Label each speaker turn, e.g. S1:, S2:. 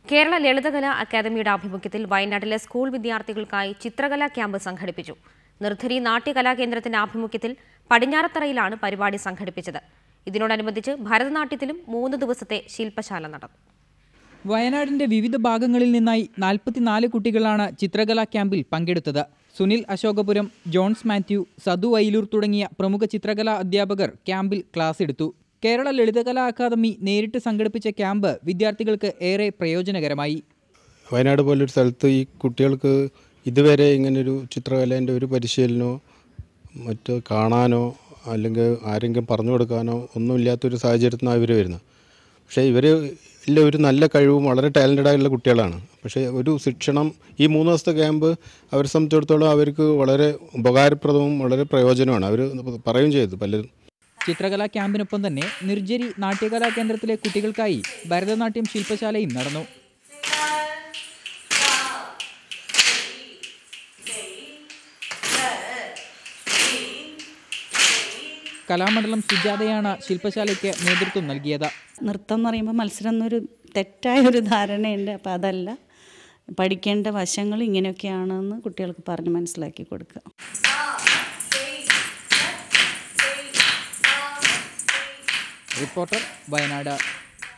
S1: കേരള ലളിതകലാ അക്കാദമിയുടെ ആഭിമുഖ്യത്തിൽ വയനാട്ടിലെ സ്കൂൾ വിദ്യാർത്ഥികൾക്കായി ചിത്രകലാ ക്യാമ്പ് സംഘടിപ്പിച്ചു നിർധരി നാട്യകലാ കേന്ദ്രത്തിന്റെ ആഭിമുഖ്യത്തിൽ പടിഞ്ഞാറത്തറയിലാണ് പരിപാടി സംഘടിപ്പിച്ചത് ഇതിനോടനുബന്ധിച്ച് ഭരതനാട്യത്തിലും മൂന്ന് ദിവസത്തെ ശില്പശാല നടന്നു
S2: വയനാടിന്റെ വിവിധ ഭാഗങ്ങളിൽ നിന്നായി നാൽപ്പത്തിനാല് കുട്ടികളാണ് ചിത്രകലാ ക്യാമ്പിൽ പങ്കെടുത്തത് സുനിൽ അശോകപുരം ജോൺസ് മാത്യു സദു വൈലൂർ തുടങ്ങിയ പ്രമുഖ ചിത്രകലാ അധ്യാപകർ ക്യാമ്പിൽ ക്ലാസ് എടുത്തു കേരള ലളിതകലാ അക്കാദമി നേരിട്ട് സംഘടിപ്പിച്ച ക്യാമ്പ് വിദ്യാർത്ഥികൾക്ക് ഏറെ പ്രയോജനകരമായി
S3: വയനാട് പോലൊരു സ്ഥലത്ത് ഈ കുട്ടികൾക്ക് ഇതുവരെ ഇങ്ങനൊരു ചിത്രകലേൻ്റെ ഒരു പരിശീലനമോ മറ്റോ കാണാനോ അല്ലെങ്കിൽ ആരെങ്കിലും പറഞ്ഞു കൊടുക്കാനോ ഒന്നുമില്ലാത്തൊരു സാഹചര്യത്തിൽ നിന്നാണ് ഇവർ വരുന്നത് പക്ഷേ ഇവർ ഇല്ല ഒരു നല്ല കഴിവും വളരെ ടാലൻറ്റഡ് ആയിട്ടുള്ള കുട്ടികളാണ് പക്ഷേ ഒരു ശിക്ഷണം ഈ മൂന്ന് ദിവസത്തെ ക്യാമ്പ് അവരെ സംബന്ധിച്ചിടത്തോളം അവർക്ക് വളരെ ഉപകാരപ്രദവും വളരെ പ്രയോജനമാണ് അവർ പറയും ചെയ്തു പലരും
S2: ചിത്രകലാ ക്യാമ്പിനൊപ്പം തന്നെ നിർജ്ജരി നാട്യകലാ കേന്ദ്രത്തിലെ കുട്ടികൾക്കായി ഭരതനാട്യം ശില്പശാലയും നടന്നു കലാമണ്ഡലം സുജാതയാണ് ശില്പശാലയ്ക്ക് നേതൃത്വം നൽകിയത്
S4: നൃത്തം എന്ന് പറയുമ്പോൾ മത്സരം എന്നൊരു തെറ്റായ ഒരു ധാരണയുണ്ട് അപ്പോൾ അതല്ല പഠിക്കേണ്ട വശങ്ങൾ ഇങ്ങനെയൊക്കെയാണെന്ന് കുട്ടികൾക്ക് പറഞ്ഞ് മനസ്സിലാക്കി കൊടുക്കുക
S2: റിപ്പോർട്ടർ വയനാട്